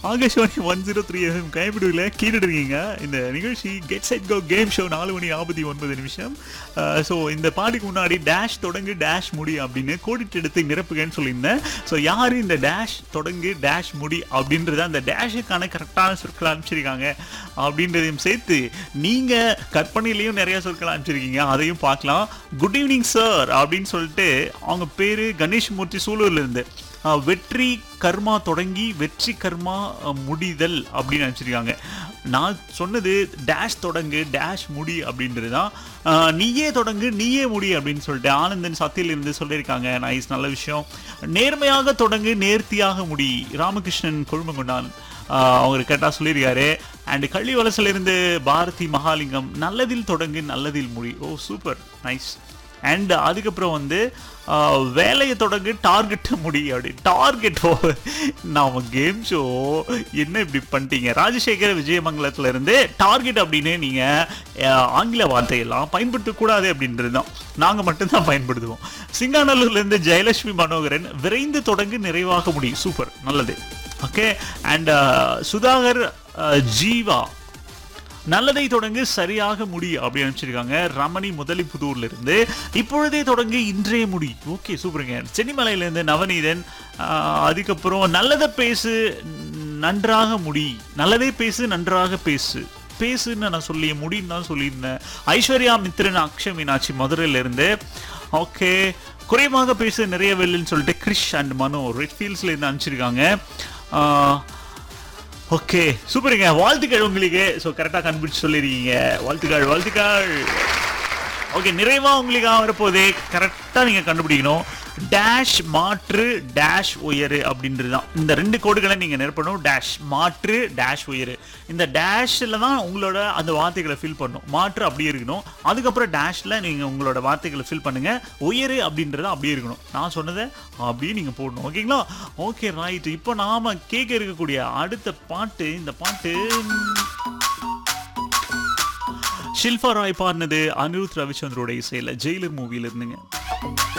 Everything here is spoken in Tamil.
Akashvani one zero three FM கைப்பிடிவில் கேட்டுட்டு இருக்கீங்க இந்த நிகழ்ச்சி get set go game show நாலு மணி நாற்பத்தி ஒன்பது நிமிஷம் ஸோ இந்த பாட்டுக்கு முன்னாடி டேஷ் தொடங்கு டேஷ் முடி அப்படின்னு கோடிட்டு எடுத்து நிரப்புகன்னு சொல்லியிருந்தேன் ஸோ யார் இந்த டேஷ் தொடங்கு டேஷ் முடி அப்படின்றத அந்த டேஷுக்கான கரெக்டான சொற்கள் அனுப்பிச்சிருக்காங்க அப்படின்றதையும் சேர்த்து நீங்கள் கற்பனையிலையும் நிறைய சொற்கள் அனுப்பிச்சிருக்கீங்க அதையும் பார்க்கலாம் குட் ஈவினிங் சார் அப்படின்னு சொல்லிட்டு அவங்க பேர் கணேஷ் மூர்த்தி சூலூர்லேருந்து ஆஹ் வெற்றி கர்மா தொடங்கி வெற்றி கர்மா அஹ், முடிதல் அப்படின்னு நினச்சிருக்காங்க நான் சொன்னது டேஷ் தொடங்கு டேஷ் முடி அப்படின்றது தான் ஆஹ், நீயே தொடங்கு நீயே முடி அப்படின்னு சொல்லிட்டு ஆனந்தன் சத்தியிலிருந்து சொல்லியிருக்காங்க நைஸ் நல்ல விஷயம் நேர்மையாக தொடங்கு நேர்த்தியாக முடி ராமகிருஷ்ணன் கொழுமங்குண்டான் அவர் கேட்டால் சொல்லியிருக்காரு அண்ட் கள்ளி இருந்து பாரதி மகாலிங்கம் நல்லதில் தொடங்கு நல்லதில் முடி ஓ சூப்பர் நைஸ் அண்ட் அதுக்கப்புறம் வந்து ஆஹ், வேலையை தொடங்கு டார்கெட்டை முடி அப்படி டார்கெட் நாம கேம் ஷோ என்ன இப்படி பண்ணிட்டீங்க ராஜசேகர விஜயமங்கலத்துல இருந்து டார்கெட் அப்படின்னு நீங்க ஆஹ், ஆங்கில வார்த்தையெல்லாம் பயன்படுத்தக்கூடாது அப்படின்றது தான் நாங்க மட்டும்தான் பயன்படுத்துவோம் சிங்காநல்லூர்ல இருந்து ஜெயலட்சுமி மனோகரன் விரைந்து தொடங்கு நிறைவாக முடியும் சூப்பர் நல்லது okay and Sudhakar ah, Jeeva நல்லதை தொடங்கு சரியாக முடி அப்படி அனுப்பிச்சிருக்காங்க ரமணி முதலிப்புதூர்ல இருந்து இப்பொழுதே தொடங்கு இன்றைய முடி ஓகே சூப்பருங்க சென்னிமலையில இருந்து நவநீதன் ஆஹ், அதுக்கப்புறம் நல்லதை பேசு நன்றாக முடி நல்லதே பேசு நன்றாக பேசு பேசுன்னு நான் சொல்லி முடின்னு தான் சொல்லியிருந்தேன் ஐஸ்வர்யா மித்ரன் அக்ஷய் மீனாட்சி மதுரையில இருந்து ஓகே குறைவாக பேச நிறைய வெல்லுன்னு சொல்லிட்டு கிரிஷ் அண்ட் மனோ ரெட் ஃபீல்ட்ஸ்ல இருந்து அனுப்பிச்சிருக்காங்க ஆஹ், ஓகே சூப்பருங்க வாழ்த்துக்கள் உங்களுக்கு ஸோ கரெக்டாக கண்டுபிடிச்சு சொல்லிருக்கீங்க வாழ்த்துக்கள் வாழ்த்துக்கள் ஓகே நிறைவா உங்களுக்காக வரப்போதே கரெக்டாக நீங்கள் கண்டுபிடிக்கணும் டேஷ் மாற்று டேஷ் உயரு அப்படின்றது தான் இந்த ரெண்டு கோடுகளை நீங்கள் நிரப்பணும் டேஷ் மாற்று டேஷ் உயரு இந்த டேஷில் தான் உங்களோட அந்த வார்த்தைகளை ஃபில் பண்ணணும் மாற்று அப்படியே இருக்கணும் அதுக்கப்புறம் டேஷில் நீங்கள் உங்களோட வார்த்தைகளை ஃபில் பண்ணுங்க உயரு அப்படின்றது அப்படியே இருக்கணும் நான் சொன்னதை அப்படியே நீங்கள் போடணும் ஓகேங்களா ஓகே ரைட் இப்போ நாம கேட்க இருக்கக்கூடிய அடுத்த பாட்டு இந்த பாட்டு ஷில்பா ராய் பாடினது அனிருத் ரவிச்சந்திரோட இசையில் ஜெயிலர் மூவியில் இருந்துங்க